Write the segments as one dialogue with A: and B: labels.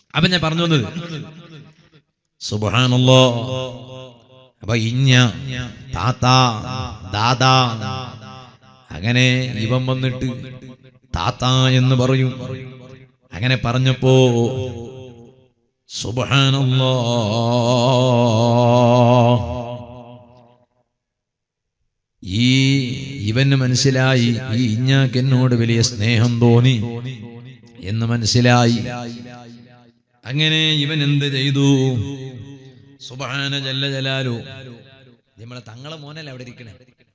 A: അപ്പൊ ഞാൻ പറഞ്ഞു വന്നത് സുബാനല്ലോ അപ്പൊ ഇഞ്ഞ താത്ത ദാദാ അങ്ങനെ ഇവൻ വന്നിട്ട് താത്ത എന്ന് പറയും അങ്ങനെ പറഞ്ഞപ്പോ സുബാനല്ലോ ഈ ഇവന് മനസ്സിലായി ഈ ഇഞ്ഞാക്ക് എന്നോട് വലിയ സ്നേഹം തോന്നി എന്ന് മനസ്സിലായി അങ്ങനെ ഇവൻ എന്ത് ചെയ്തു സുബാന ജല്ല ജലാലു നമ്മളെ തങ്ങളെ മോനല്ലേ അവിടെ ഇരിക്കണേ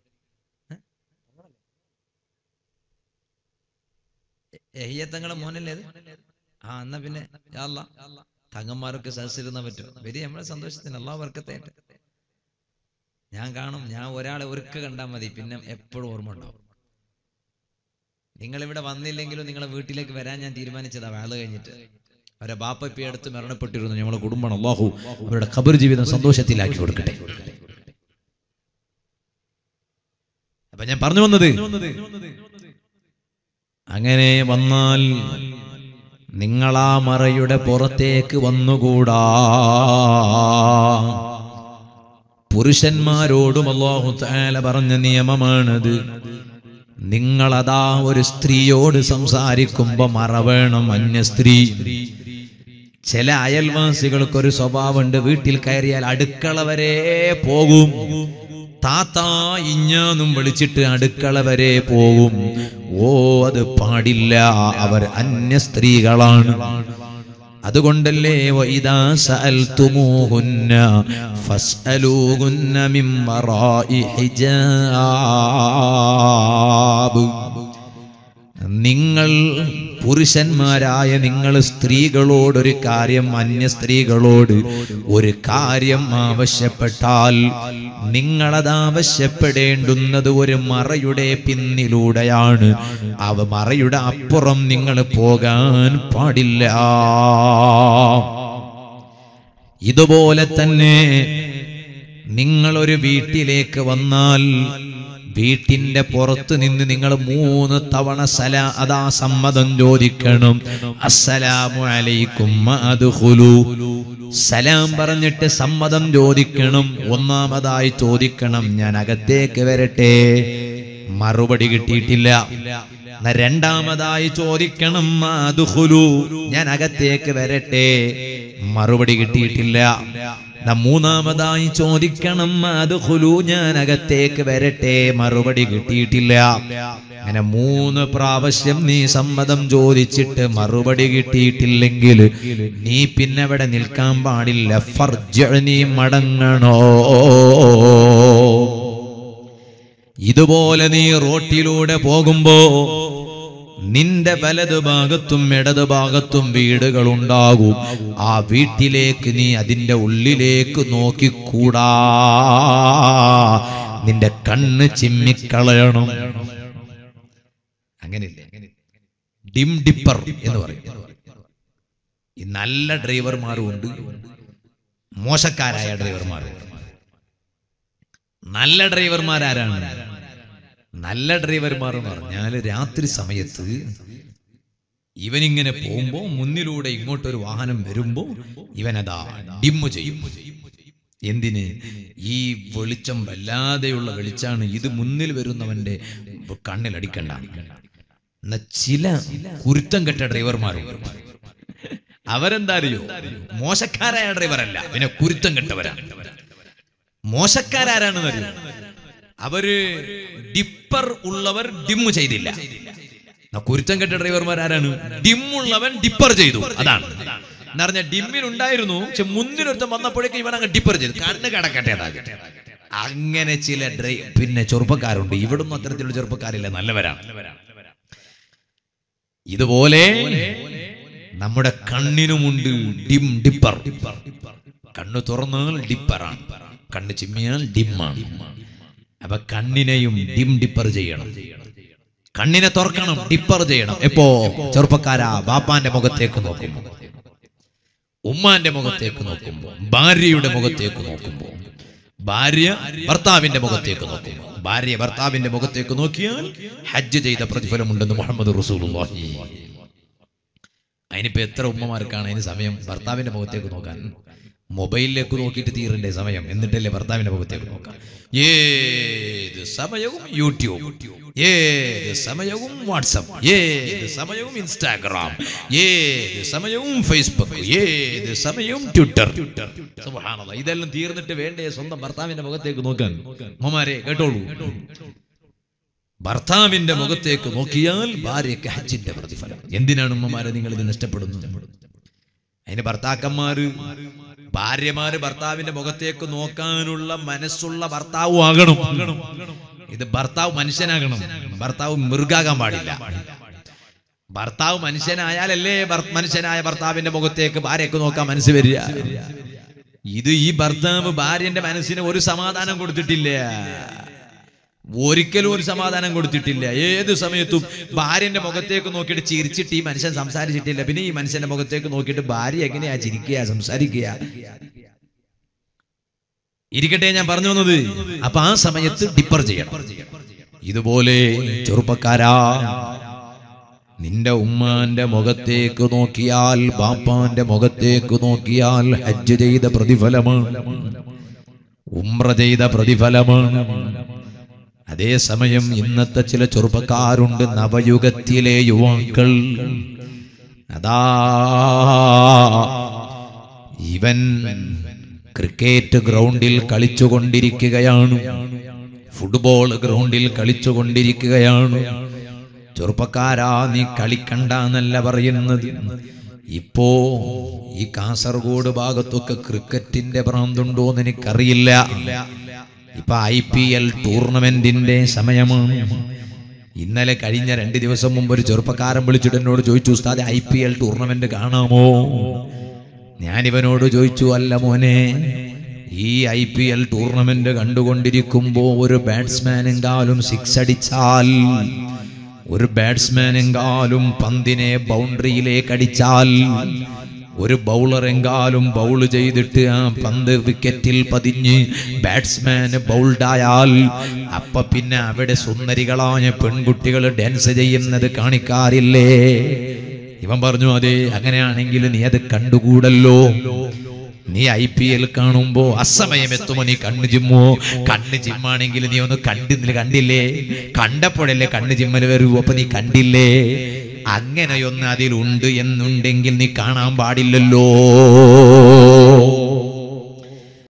A: തങ്ങളെ മോനല്ലേ അത് ആ എന്നാ പിന്നെ യാ അല്ലാ, തങ്ങന്മാരൊക്കെ സഹസിരുന്ന പറ്റും വരി നമ്മളെ സന്തോഷത്തിന് അള്ളാഹ് വർക്കത്തേട്ട് ഞാൻ കാണും ഞാൻ ഒരാളെ ഒരുക്ക കണ്ടാൽ മതി പിന്നെ എപ്പോഴും ഓർമ്മ ഉണ്ടാവും നിങ്ങൾ ഇവിടെ വന്നില്ലെങ്കിലും നിങ്ങളെ വീട്ടിലേക്ക് വരാൻ ഞാൻ തീരുമാനിച്ചതാ വേള കഴിഞ്ഞിട്ട് അവരെ ബാപ്പ ഇപ്പൊ അടുത്ത് മരണപ്പെട്ടിരുന്നു ഞങ്ങളെ കുടുംബമാണ് അള്ളാഹു അവരുടെ ഖബർ ജീവിതം സന്തോഷത്തിലാക്കി കൊടുക്കട്ടെ അപ്പൊ ഞാൻ പറഞ്ഞു വന്നത് അങ്ങനെ വന്നാൽ നിങ്ങളാ മറയുടെ പുറത്തേക്ക് വന്നുകൂടാ പുരുഷന്മാരോടും അള്ളാഹു താല പറഞ്ഞ നിയമമാണത് നിങ്ങളതാ ഒരു സ്ത്രീയോട് സംസാരിക്കുമ്പോ മറ വേണം അന്യ സ്ത്രീ ചില അയൽവാസികൾക്കൊരു സ്വഭാവമുണ്ട് വീട്ടിൽ കയറിയാൽ അടുക്കള വരെ പോകും താത്താ ഇഞ്ഞാന്നും വിളിച്ചിട്ട് അടുക്കള വരെ പോകും ഓ അത് പാടില്ല അവർ അന്യ സ്ത്രീകളാണ് അതുകൊണ്ടല്ലേ വൈദാ സഅൽതുമൂഹുന്ന ഫസ്അലൂഹുന്ന മിൻ വറാഇ ഹിജാബ് നിങ്ങൾ പുരുഷന്മാരായ നിങ്ങൾ സ്ത്രീകളോടൊരു കാര്യം അന്യ സ്ത്രീകളോട് ഒരു കാര്യം ആവശ്യപ്പെട്ടാൽ നിങ്ങളത് ആവശ്യപ്പെടേണ്ടുന്നത് ഒരു മറയുടെ പിന്നിലൂടെയാണ് അവ മറയുടെ അപ്പുറം നിങ്ങൾ പോകാൻ പാടില്ല ഇതുപോലെ തന്നെ നിങ്ങൾ ഒരു വീട്ടിലേക്ക് വന്നാൽ വീട്ടിന്റെ പുറത്ത് നിന്ന് നിങ്ങൾ മൂന്ന് തവണ സല അതാ സമ്മതം ചോദിക്കണം അസ്സലാമു അലൈക്കും അദ്ഖുലു സലാം പറഞ്ഞിട്ട് സമ്മതം ചോദിക്കണം ഒന്നാമതായി ചോദിക്കണം ഞാൻ അകത്തേക്ക് വരട്ടെ മറുപടി കിട്ടിയിട്ടില്ല എന്നാ രണ്ടാമതായി ചോദിക്കണം അദ്ഖുലു ഞാൻ അകത്തേക്ക് വരട്ടെ മറുപടി കിട്ടിയിട്ടില്ല എന്നാ മൂന്നാമതായി ചോദിക്കണം അത് ഹുലു ഞാൻ അകത്തേക്ക് വരട്ടെ മറുപടി കിട്ടിയിട്ടില്ല അങ്ങനെ മൂന്ന് പ്രാവശ്യം നീ സമ്മതം ചോദിച്ചിട്ട് മറുപടി കിട്ടിയിട്ടില്ലെങ്കിൽ നീ പിന്നെ അവിടെ നിൽക്കാൻ പാടില്ല ഫർജ നീ മടങ്ങണോ ഇതുപോലെ നീ റോട്ടിലൂടെ പോകുമ്പോ നിന്റെ വലതു ഭാഗത്തും ഇടതു ഭാഗത്തും വീടുകൾ ഉണ്ടാകും ആ വീട്ടിലേക്ക് നീ അതിന്റെ ഉള്ളിലേക്ക് നോക്കിക്കൂടാ നിന്റെ കണ്ണ് ചിമ്മിക്കളയണം അങ്ങനെയില്ലേ ഡിം ഡിപ്പർ എന്ന് പറയും ഈ നല്ല ഡ്രൈവർമാരും ഉണ്ട് മോശക്കാരായ ഡ്രൈവർമാരും ഉണ്ട് നല്ല ഡ്രൈവർമാരാരാണ് നല്ല ഡ്രൈവർമാർ എന്ന് പറഞ്ഞാൽ രാത്രി സമയത്ത് ഇവനിങ്ങനെ പോകുമ്പോ മുന്നിലൂടെ ഇങ്ങോട്ടൊരു വാഹനം വരുമ്പോ ഇവനതാ ഡിമ്മു ചെയ്യും എന്തിന് ഈ വെളിച്ചം വല്ലാതെയുള്ള വെളിച്ചാണ് ഇത് മുന്നിൽ വരുന്നവന്റെ കണ്ണിലടിക്കണ്ട എന്നാ ചില കുരുത്തം കെട്ട ഡ്രൈവർമാരുണ്ട് അവരെന്താ അറിയോ മോശക്കാരായ ഡ്രൈവറല്ല പിന്നെ കുരുത്തം കെട്ടവരാണ് മോശക്കാരാരാണെന്ന് അറിയോ അവര് ഡിപ്പർ ഉള്ളവർ ഡിമ്മ് ചെയ്തില്ല എന്നാ കുരുത്തം കെട്ട ഡ്രൈവർമാർ ആരാണ് ഡിമ്മുള്ളവൻ ഡിപ്പർ ചെയ്തു അതാണ് എന്ന് പറഞ്ഞ ഡിമ്മിനുണ്ടായിരുന്നു പക്ഷെ മുന്നിലൊരുത്തം വന്നപ്പോഴേക്കും ഇവൻ അങ്ങ് ഡിപ്പർ ചെയ്തു കണ്ണ് കടക്കട്ടെ അതാകട്ടെ. അങ്ങനെ ചില ഡ്രൈ പിന്നെ ചെറുപ്പക്കാരുണ്ട് ഇവിടുന്ന് അത്തരത്തിലുള്ള ചെറുപ്പക്കാരില്ല നല്ലവരാണ് ഇതുപോലെ നമ്മുടെ കണ്ണിനുമുണ്ട് ഡിം ഡിപ്പർ കണ്ണ് തുറന്നാൽ ഡിപ്പറാണ് കണ്ണ് ചിമ്മിയാൽ ഡിമ്മാണ് അപ്പൊ കണ്ണിനെയും ഡിം ഡിപ്പർ ചെയ്യണം കണ്ണിനെ തുറക്കണം ഡിപ്പർ ചെയ്യണം എപ്പോ ചെറുപ്പക്കാരാ ബാപ്പാന്റെ മുഖത്തേക്ക് നോക്കുമ്പോ ഉമ്മാന്റെ മുഖത്തേക്ക് നോക്കുമ്പോ ഭാര്യയുടെ മുഖത്തേക്ക് നോക്കുമ്പോ ഭാര്യ ഭർത്താവിന്റെ മുഖത്തേക്ക് നോക്കുമ്പോ ഭാര്യ ഭർത്താവിന്റെ മുഖത്തേക്ക് നോക്കിയാൽ ഹജ്ജ് ചെയ്ത പ്രതിഫലമുണ്ടെന്ന് മുഹമ്മദ് റസൂലുള്ളാഹി
B: അതിനിപ്പോ എത്ര ഉമ്മമാർക്കാണ് അതിന് സമയം ഭർത്താവിന്റെ മുഖത്തേക്ക് നോക്കാൻ മൊബൈലിലേക്ക് നോക്കിയിട്ട് തീരണ്ടേ സമയം എന്നിട്ടല്ലേ ഭർത്താവിന്റെ മുഖത്തേക്ക് നോക്കാം ഏത് സമയവും യൂട്യൂബ് ഏത് സമയവും വാട്സപ്പ് ഏത് സമയവും ഇൻസ്റ്റാഗ്രാം ഏത് സമയവും ഫേസ്ബുക്ക് ഏത് സമയവും ട്വിറ്റർ സുബ്ഹാനല്ലാഹ്. ഇതെല്ലാം തീർന്നിട്ട് വേണ്ടേ സ്വന്തം ഭർത്താവിന്റെ മുഖത്തേക്ക് നോക്കാൻ ഉമ്മമാരെ കേട്ടോളൂ ഭർത്താവിന്റെ മുഖത്തേക്ക് നോക്കിയാൽ ഭാര്യയ്ക്ക് ഹജ്ജിന്റെ പ്രതിഫലം എന്തിനാണ് ഉമ്മമാരെ നിങ്ങൾ ഇത് നഷ്ടപ്പെടുന്നത് അതിന് ഭർത്താക്കന്മാര് ഭാര്യമാര് ഭർത്താവിന്റെ മുഖത്തേക്ക് നോക്കാനുള്ള മനസ്സുള്ള ഭർത്താവും ആകണം ഇത് ഭർത്താവ് മനുഷ്യനാകണം ഭർത്താവ് മൃഗാകാൻ പാടില്ല ഭർത്താവ് മനുഷ്യനായാലല്ലേ ഭർ- മനുഷ്യനായ ഭർത്താവിന്റെ മുഖത്തേക്ക് ഭാര്യയ്ക്ക് നോക്കാൻ മനസ്സ് വരിക ഇത് ഈ ഭർത്താവ് ഭാര്യന്റെ മനസ്സിന് ഒരു സമാധാനം കൊടുത്തിട്ടില്ല ഒരിക്കലും ഒരു സമാധാനം കൊടുത്തിട്ടില്ല ഏത് സമയത്തും ഭാര്യന്റെ മുഖത്തേക്ക് നോക്കിയിട്ട് ചിരിച്ചിട്ട് ഈ മനുഷ്യൻ സംസാരിച്ചിട്ടില്ല പിന്നെ ഈ മനുഷ്യന്റെ മുഖത്തേക്ക് നോക്കിയിട്ട് ഭാര്യ എങ്ങനെയാ ചിരിക്കുക സംസാരിക്കുക ഇരിക്കട്ടെ ഞാൻ പറഞ്ഞു വന്നത് അപ്പൊ ആ സമയത്ത് ഡിപ്പർ ചെയ്യണം ഇതുപോലെ ചെറുപ്പക്കാരാ നിന്റെ ഉമ്മാന്റെ മുഖത്തേക്ക് നോക്കിയാൽ ബാപ്പാന്റെ മുഖത്തേക്ക് നോക്കിയാൽ ഹജ്ജ് ചെയ്ത പ്രതിഫലമാണ് ഉംറ ചെയ്ത പ്രതിഫലമാണ് അതേസമയം ഇന്നത്തെ ചില ചെറുപ്പക്കാരുണ്ട് നവയുഗത്തിലെ യുവാക്കൾ അതാ ഇവൻ ക്രിക്കറ്റ് ഗ്രൗണ്ടിൽ കളിച്ചുകൊണ്ടിരിക്കുകയാണ് ഫുട്ബോൾ ഗ്രൗണ്ടിൽ കളിച്ചുകൊണ്ടിരിക്കുകയാണ് ചെറുപ്പക്കാരാ നീ കളിക്കണ്ട എന്നല്ല പറയുന്നത് ഇപ്പോ ഈ കാസർഗോഡ് ഭാഗത്തൊക്കെ ക്രിക്കറ്റിന്റെ ഭ്രാന്തുണ്ടോ എന്ന് എനിക്കറിയില്ല ഇപ്പൊ ഐ പി എൽ ടൂർണമെന്റിന്റെ സമയമാണ് ഇന്നലെ കഴിഞ്ഞ രണ്ട് ദിവസം മുമ്പ് ഒരു ചെറുപ്പക്കാരൻ വിളിച്ചിട്ട് എന്നോട് ചോദിച്ചു ഉസ്താദ് ഐ പി എൽ ടൂർണമെന്റ് കാണാമോ ഞാൻ ഇവനോട് ചോദിച്ചു അല്ല മോനെ ഈ ഐ പി എൽ ടൂർണമെന്റ് കണ്ടുകൊണ്ടിരിക്കുമ്പോ ഒരു ബാറ്റ്സ്മാൻ എങ്കാലും സിക്സ് അടിച്ചാൽ ഒരു ബാറ്റ്സ്മാൻ എങ്കാലും പന്തിനെ ബൗണ്ടറിയിലേക്ക് അടിച്ചാൽ ഒരു ബൗളർ എങ്കാലും ബൗൾ ചെയ്തിട്ട് ആ പന്ത് വിക്കറ്റിൽ പതിഞ്ഞ് ബാറ്റ്സ്മാൻ ബൗൾഡായാൽ അപ്പൊ പിന്നെ അവിടെ സുന്ദരികളായ പെൺകുട്ടികൾ ഡാൻസ് ചെയ്യുന്നത് കാണിക്കാറില്ലേ ഇവൻ പറഞ്ഞു അതെ അങ്ങനെയാണെങ്കിൽ നീ അത് കണ്ടുകൂടല്ലോ നീ ഐ പി എൽ കാണുമ്പോ അസമയം എത്തുമ്പോ നീ കണ്ണു ചിമ്മോ കണ്ണ് ചിമ്മാണെങ്കിൽ നീ ഒന്ന് കണ്ടില്ല കണ്ടില്ലേ കണ്ടപ്പോഴല്ലേ കണ്ണ് ചിമ്മൽ വരൂ അപ്പൊ നീ കണ്ടില്ലേ അങ്ങനെയൊന്ന് അതിലുണ്ട് എന്നുണ്ടെങ്കിൽ നീ കാണാൻ പാടില്ലല്ലോ